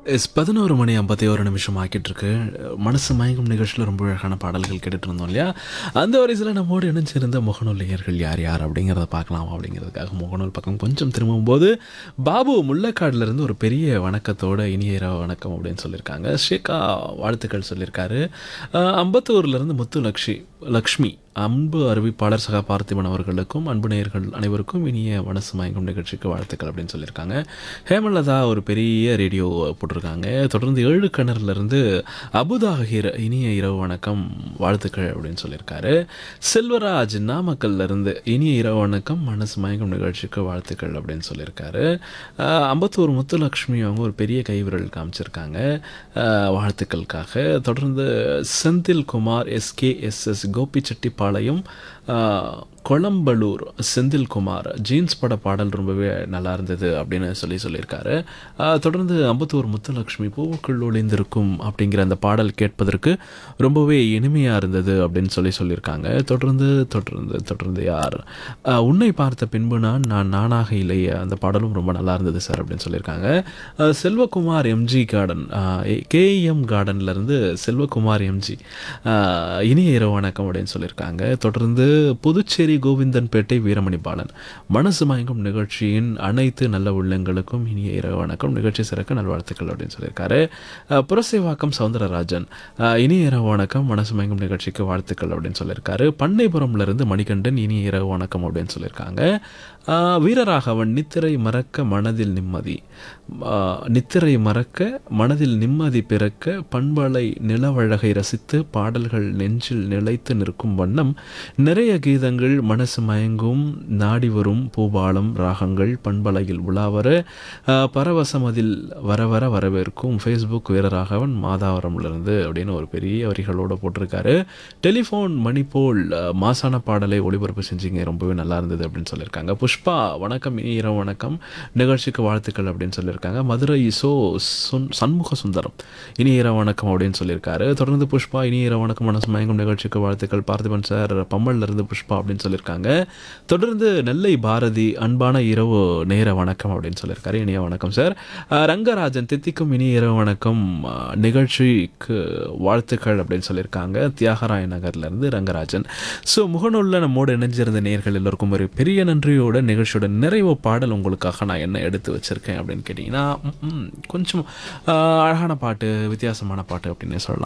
S பதினோரு மணி ஐம்பத்தி ஒரு நிமிஷம் ஆக்கிட்டு இருக்கு மனசு மயங்கும் நிகழ்ச்சியில் ரொம்ப அழகான பாடல்கள் கேட்டுட்டு இருந்தோம் இல்லையா அந்த வரிசையில் நம்மோடு இணைஞ்சிருந்த முகநூல் நேயர்கள் யார் யார் அப்படிங்கிறத பார்க்கலாம் அப்படிங்கிறதுக்காக முகநூல் பக்கம் கொஞ்சம் திரும்பும் போது பாபு முள்ளக்காடுல இருந்து ஒரு பெரிய வணக்கத்தோட இனிய இரவு வணக்கம் அப்படின்னு சொல்லியிருக்காங்க ஷேகா வாழ்த்துக்கள் சொல்லியிருக்காரு அஹ், அம்பத்தூர்லேருந்து முத்து லக்ஷி லக்ஷ்மி அன்பு அறிவிப்பாளர் சகா பார்த்திபன் அவர்களுக்கும் அன்பு நேயர்கள் அனைவருக்கும் இனிய மனசு மயங்கும் நிகழ்ச்சிக்கு வாழ்த்துக்கள் அப்படின்னு சொல்லியிருக்காங்க ஹேமலதா ஒரு பெரிய ரேடியோ போட்டிருக்காங்க தொடர்ந்து ஏழு கிணறுலேருந்து அபுதாகிர் இனிய இரவு வணக்கம் வாழ்த்துக்கள் அப்படின்னு சொல்லியிருக்காரு செல்வராஜ் நாமக்கல்ல இருந்து இனிய இரவு வணக்கம் மனசு மயங்கும் நிகழ்ச்சிக்கு வாழ்த்துக்கள் அப்படின்னு சொல்லியிருக்காரு அஹ், அம்பத்தூர் முத்துலக்ஷ்மி அவங்க ஒரு பெரிய கைவிரல் காமிச்சிருக்காங்க அஹ், வாழ்த்துக்களுக்காக தொடர்ந்து செந்தில் குமார் எஸ்கேஎஸ்எஸ் கோபிச்செட்டிப்பாளையம் அஹ், கொளம்பலூர் செந்தில்குமார் ஜீன்ஸ் பட பாடல் ரொம்பவே நல்லா இருந்தது அப்படின்னு சொல்லி சொல்லியிருக்காரு அஹ், தொடர்ந்து அம்பத்தூர் முத்துலக்ஷ்மி பூவுக்குள் ஒளிந்திருக்கும் அப்படிங்கிற அந்த பாடல் கேட்பதற்கு ரொம்பவே இனிமையாக இருந்தது அப்படின்னு சொல்லி சொல்லியிருக்காங்க தொடர்ந்து தொடர்ந்து தொடர்ந்து யார் அஹ், உன்னை பார்த்த பின்பு நான் நான் நானாக இல்லையே அந்த பாடலும் ரொம்ப நல்லா இருந்தது சார் அப்படின்னு சொல்லியிருக்காங்க அஹ், செல்வகுமார் எம்ஜி கார்டன் கேஎம் கார்டன்லேருந்து செல்வகுமார் எம்ஜி அஹ், இனிய இரவு வணக்கம் அப்படின்னு சொல்லியிருக்காங்க தொடர்ந்து புதுச்சேரி கோவிந்தன்பேட்டை வீரமணி பாலன் மனசு மயங்கும் நிகழ்ச்சியின் அனைத்து நல்ல உள்ளங்களுக்கும் இனிய இரவு வணக்கம் நிகழ்ச்சி சிறக்க நல்வாழ்த்துக்கள் அப்படின்னு சொல்லியிருக்காரு அஹ், புரசைவாக்கம் சவுந்தரராஜன் அஹ், இனிய இரவு வணக்கம் மனசு மயங்கும் நிகழ்ச்சிக்கு வாழ்த்துக்கள் அப்படின்னு சொல்லியிருக்காரு பண்ணைபுரம்ல இருந்து மணிகண்டன் இனிய இரவு வணக்கம் அப்படின்னு சொல்லியிருக்காங்க அஹ், வீரராகவன் நித்திரை மறக்க மனதில் நிம்மதி அஹ், நித்திரை மறக்க மனதில் நிம்மதி பிறக்க பண்பலை நிலவழகை ரசித்து பாடல்கள் நெஞ்சில் நிலைத்து நிற்கும் வண்ணம் நிறைய கீதங்கள் மனசு மயங்கும் நாடி வரும் பூபாலம் ராகங்கள் பண்பலையில் உலாவர அஹ், பரவசமதில் வர வர வரவேற்கும் ஃபேஸ்புக் வீரராகவன் மாதாவரம்லேருந்து அப்படின்னு ஒரு பெரிய வரிகளோட போட்டிருக்காரு டெலிஃபோன் மணி போல் அஹ், மாசான பாடலை ஒளிபரப்பு செஞ்சீங்க ரொம்பவே நல்லா இருந்தது அப்படின்னு சொல்லியிருக்காங்க புஷ்பா வணக்கம் இனி இரவு வணக்கம் நிகழ்ச்சிக்கு வாழ்த்துக்கள் அப்படின்னு சொல்லியிருக்காங்க மதுரை சோ சுன் சண்முக சுந்தரம் இனி இரவு வணக்கம் அப்படின்னு சொல்லியிருக்காரு தொடர்ந்து புஷ்பா இனி இரவு வணக்கம் மனசு மயங்கும் நிகழ்ச்சிக்கு வாழ்த்துக்கள் பார்த்திபன் சார் பம்மல்ல இருந்து புஷ்பா அப்படின்னு சொல்லியிருக்காங்க தொடர்ந்து நெல்லை பாரதி அன்பான இரவு நேர வணக்கம் அப்படின்னு சொல்லியிருக்காரு இனிய வணக்கம் சார் அஹ், ரங்கராஜன் தித்திக்கும் இனி இரவு வணக்கம் அஹ், நிகழ்ச்சிக்கு வாழ்த்துக்கள் அப்படின்னு சொல்லியிருக்காங்க தியாகராய நகர்ல இருந்து ரங்கராஜன் ஸோ முகநூலில் நம்மோடு இணைஞ்சிருந்த நேயர்கள் எல்லோருக்கும் ஒரு பெரிய நன்றியோட நிகழ்ச்சியோட நிறைவு பாடல் உங்களுக்காக நான் என்ன எடுத்து வச்சிருக்கேன் அப்படின்னு கேட்டிங்கன்னா ம், ம், கொஞ்சம் அஹ், அழகான பாட்டு வித்தியாசமான பாட்டு அப்படின்னு சொல்லலாம்